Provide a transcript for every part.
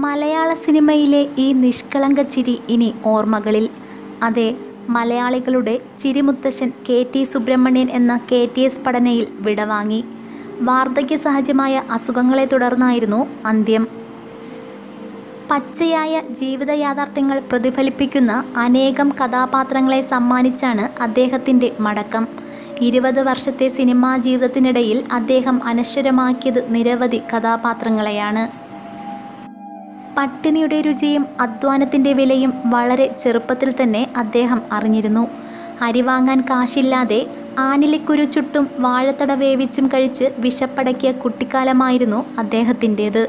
മലയാള സിനിമയിലെ ഈ നിഷ്കളങ്ക ചിരി ഇനി ഓർമ്മകളിൽ അതെ മലയാളികളുടെ ചിരിമുത്തശ്ശൻ കെ ടി സുബ്രഹ്മണ്യൻ എന്ന കെ ടി എസ് പഠനയിൽ വിടവാങ്ങി വാർദ്ധക്യ സഹജമായ അസുഖങ്ങളെ തുടർന്നായിരുന്നു അന്ത്യം പച്ചയായ ജീവിത യാഥാർത്ഥ്യങ്ങൾ പ്രതിഫലിപ്പിക്കുന്ന അനേകം കഥാപാത്രങ്ങളെ സമ്മാനിച്ചാണ് അദ്ദേഹത്തിൻ്റെ മടക്കം ഇരുപത് വർഷത്തെ സിനിമാ ജീവിതത്തിനിടയിൽ അദ്ദേഹം അനശ്വരമാക്കിയത് നിരവധി കഥാപാത്രങ്ങളെയാണ് പട്ടിണിയുടെ രുചിയും അധ്വാനത്തിൻ്റെ വിലയും വളരെ ചെറുപ്പത്തിൽ തന്നെ അദ്ദേഹം അറിഞ്ഞിരുന്നു അരി വാങ്ങാൻ കാശില്ലാതെ ആനിലിക്കുരു ചുട്ടും വാഴത്തട വേവിച്ചും കഴിച്ച് വിശപ്പടക്കിയ കുട്ടിക്കാലമായിരുന്നു അദ്ദേഹത്തിൻ്റേത്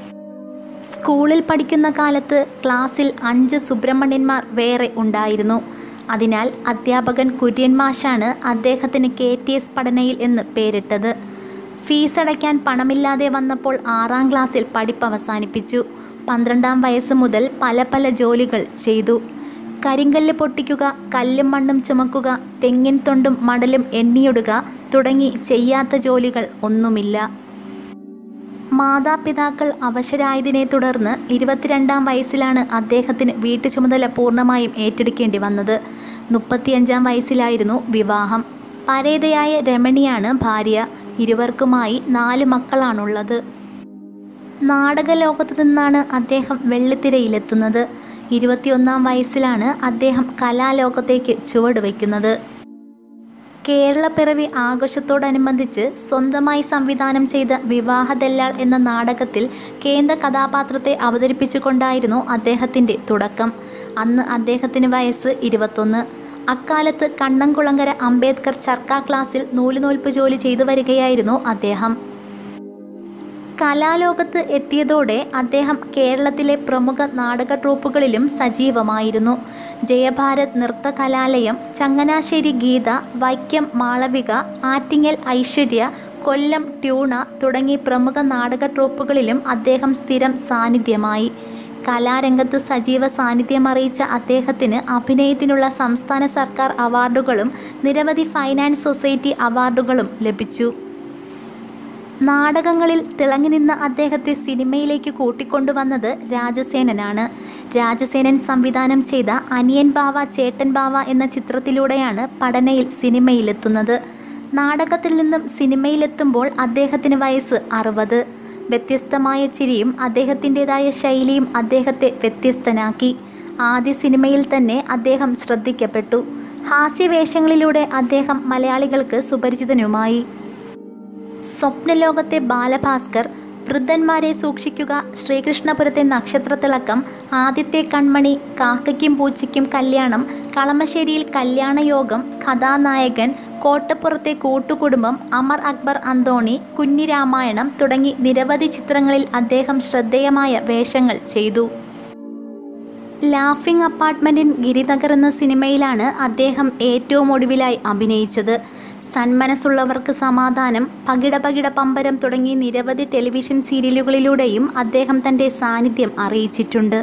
സ്കൂളിൽ പഠിക്കുന്ന കാലത്ത് ക്ലാസ്സിൽ അഞ്ച് സുബ്രഹ്മണ്യന്മാർ വേറെ ഉണ്ടായിരുന്നു അതിനാൽ അധ്യാപകൻ കുര്യൻ മാഷാണ് അദ്ദേഹത്തിന് കെ ടി എസ് പഠനയിൽ എന്ന് പേരിട്ടത് ഫീസ് അടയ്ക്കാൻ പണമില്ലാതെ വന്നപ്പോൾ ആറാം ക്ലാസ്സിൽ പഠിപ്പ് അവസാനിപ്പിച്ചു പന്ത്രണ്ടാം വയസ്സ് മുതൽ പല പല ജോലികൾ ചെയ്തു കരിങ്കല്ല് പൊട്ടിക്കുക കല്ലും മണ്ണും ചുമക്കുക തെങ്ങിൻ തൊണ്ടും മടലും എണ്ണിയൊടുക തുടങ്ങി ചെയ്യാത്ത ജോലികൾ ഒന്നുമില്ല മാതാപിതാക്കൾ അവശരായതിനെ തുടർന്ന് ഇരുപത്തിരണ്ടാം വയസ്സിലാണ് അദ്ദേഹത്തിന് വീട്ടു ചുമതല പൂർണ്ണമായും ഏറ്റെടുക്കേണ്ടി വന്നത് മുപ്പത്തിയഞ്ചാം വയസ്സിലായിരുന്നു വിവാഹം പരേതയായ രമണിയാണ് ഭാര്യ ഇരുവർക്കുമായി നാല് മക്കളാണുള്ളത് നാടകലോകത്തു നിന്നാണ് അദ്ദേഹം വെള്ളിത്തിരയിലെത്തുന്നത് ഇരുപത്തിയൊന്നാം വയസ്സിലാണ് അദ്ദേഹം കലാലോകത്തേക്ക് ചുവടുവെക്കുന്നത് കേരളപ്പിറവി ആഘോഷത്തോടനുബന്ധിച്ച് സ്വന്തമായി സംവിധാനം ചെയ്ത വിവാഹദല്ലാൾ എന്ന നാടകത്തിൽ കേന്ദ്ര കഥാപാത്രത്തെ അവതരിപ്പിച്ചുകൊണ്ടായിരുന്നു അദ്ദേഹത്തിൻ്റെ തുടക്കം അന്ന് അദ്ദേഹത്തിന് വയസ്സ് ഇരുപത്തൊന്ന് അക്കാലത്ത് കണ്ണംകുളങ്ങര അംബേദ്കർ ചർക്ക ക്ലാസ്സിൽ നൂലുനൂൽപ്പ് ജോലി ചെയ്തു വരികയായിരുന്നു അദ്ദേഹം കലാലോകത്ത് എത്തിയതോടെ അദ്ദേഹം കേരളത്തിലെ പ്രമുഖ നാടക ട്രൂപ്പുകളിലും സജീവമായിരുന്നു ജയഭാരത് നൃത്ത കലാലയം ചങ്ങനാശ്ശേരി ഗീത വൈക്കം മാളവിക ആറ്റിങ്ങൽ ഐശ്വര്യ കൊല്ലം ട്യൂണ തുടങ്ങി പ്രമുഖ നാടക ട്രൂപ്പുകളിലും അദ്ദേഹം സ്ഥിരം സാന്നിധ്യമായി കലാരംഗത്ത് സജീവ സാന്നിധ്യം അറിയിച്ച അദ്ദേഹത്തിന് അഭിനയത്തിനുള്ള സംസ്ഥാന സർക്കാർ അവാർഡുകളും നിരവധി ഫൈനാൻസ് സൊസൈറ്റി അവാർഡുകളും ലഭിച്ചു നാടകങ്ങളിൽ തിളങ്ങി നിന്ന അദ്ദേഹത്തെ സിനിമയിലേക്ക് കൂട്ടിക്കൊണ്ടുവന്നത് രാജസേനനാണ് രാജസേനൻ സംവിധാനം ചെയ്ത അനിയൻ ബാവ ചേട്ടൻ ബാവ എന്ന ചിത്രത്തിലൂടെയാണ് പഠനയിൽ സിനിമയിലെത്തുന്നത് നാടകത്തിൽ നിന്നും സിനിമയിലെത്തുമ്പോൾ അദ്ദേഹത്തിന് വയസ്സ് അറുപത് വ്യത്യസ്തമായ ചിരിയും അദ്ദേഹത്തിൻ്റെതായ ശൈലിയും അദ്ദേഹത്തെ വ്യത്യസ്തനാക്കി ആദ്യ സിനിമയിൽ തന്നെ അദ്ദേഹം ശ്രദ്ധിക്കപ്പെട്ടു ഹാസ്യവേഷങ്ങളിലൂടെ അദ്ദേഹം മലയാളികൾക്ക് സുപരിചിതനുമായി സ്വപ്നലോകത്തെ ബാലഭാസ്കർ വൃദ്ധന്മാരെ സൂക്ഷിക്കുക ശ്രീകൃഷ്ണപുരത്തെ നക്ഷത്രത്തിളക്കം ആദ്യത്തെ കൺമണി കാക്കയ്ക്കും പൂച്ചയ്ക്കും കല്യാണം കളമശ്ശേരിയിൽ കല്യാണയോഗം കഥാനായകൻ കോട്ടപ്പുറത്തെ കൂട്ടുകുടുംബം അമർ അക്ബർ അന്തോണി കുഞ്ഞിരാമായണം തുടങ്ങി നിരവധി ചിത്രങ്ങളിൽ അദ്ദേഹം ശ്രദ്ധേയമായ വേഷങ്ങൾ ചെയ്തു ലാഫിംഗ് അപ്പാർട്ട്മെൻറ്റിൻ ഗിരിനഗർ എന്ന സിനിമയിലാണ് അദ്ദേഹം ഏറ്റവും ഒടുവിലായി അഭിനയിച്ചത് സന്മനസ്സുള്ളവർക്ക് സമാധാനം പകിട പകിട പമ്പരം തുടങ്ങി നിരവധി ടെലിവിഷൻ സീരിയലുകളിലൂടെയും അദ്ദേഹം തൻ്റെ സാന്നിധ്യം അറിയിച്ചിട്ടുണ്ട്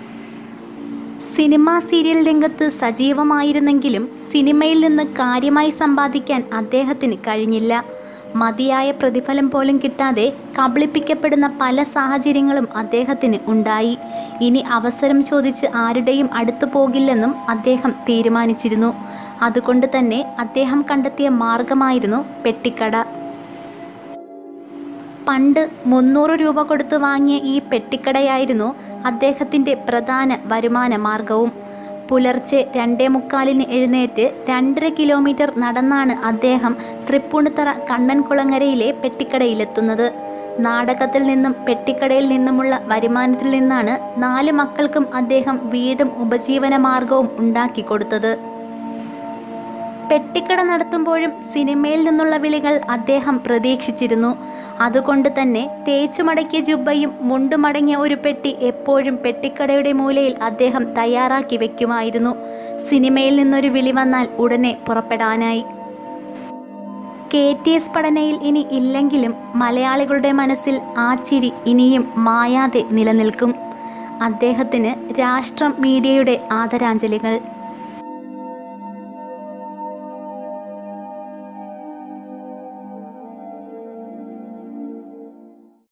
സിനിമാ സീരിയൽ രംഗത്ത് സജീവമായിരുന്നെങ്കിലും സിനിമയിൽ നിന്ന് കാര്യമായി സമ്പാദിക്കാൻ അദ്ദേഹത്തിന് കഴിഞ്ഞില്ല മതിയായ പ്രതിഫലം പോലും കിട്ടാതെ കബളിപ്പിക്കപ്പെടുന്ന പല സാഹചര്യങ്ങളും അദ്ദേഹത്തിന് ഉണ്ടായി ഇനി അവസരം ചോദിച്ച് ആരുടെയും അടുത്തു പോകില്ലെന്നും അദ്ദേഹം തീരുമാനിച്ചിരുന്നു അതുകൊണ്ട് തന്നെ അദ്ദേഹം കണ്ടെത്തിയ മാർഗമായിരുന്നു പെട്ടിക്കട പണ്ട് മുന്നൂറ് രൂപ കൊടുത്ത് വാങ്ങിയ ഈ പെട്ടിക്കടയായിരുന്നു അദ്ദേഹത്തിൻ്റെ പ്രധാന വരുമാന മാർഗവും പുലർച്ചെ രണ്ടേ മുക്കാലിന് എഴുന്നേറ്റ് രണ്ടര കിലോമീറ്റർ നടന്നാണ് അദ്ദേഹം തൃപ്പൂണിത്തറ കണ്ണൻകുളങ്ങരയിലെ പെട്ടിക്കടയിലെത്തുന്നത് നാടകത്തിൽ നിന്നും പെട്ടിക്കടയിൽ നിന്നുമുള്ള വരുമാനത്തിൽ നിന്നാണ് നാല് മക്കൾക്കും അദ്ദേഹം വീടും ഉപജീവന മാർഗവും ഉണ്ടാക്കി കൊടുത്തത് പെട്ടിക്കട നടത്തുമ്പോഴും സിനിമയിൽ നിന്നുള്ള വിളികൾ അദ്ദേഹം പ്രതീക്ഷിച്ചിരുന്നു അതുകൊണ്ട് തന്നെ തേച്ചുമടക്കിയ ജുബ്ബയും മുണ്ടുമടങ്ങിയ ഒരു പെട്ടി എപ്പോഴും പെട്ടിക്കടയുടെ മൂലയിൽ അദ്ദേഹം തയ്യാറാക്കി വെക്കുമായിരുന്നു സിനിമയിൽ നിന്നൊരു വിളി വന്നാൽ ഉടനെ പുറപ്പെടാനായി കെ ടി എസ് പഠനയിൽ ഇനി ഇല്ലെങ്കിലും മലയാളികളുടെ മനസ്സിൽ ആ ചിരി ഇനിയും മായാതെ നിലനിൽക്കും അദ്ദേഹത്തിന് രാഷ്ട്രം മീഡിയയുടെ ആദരാഞ്ജലികൾ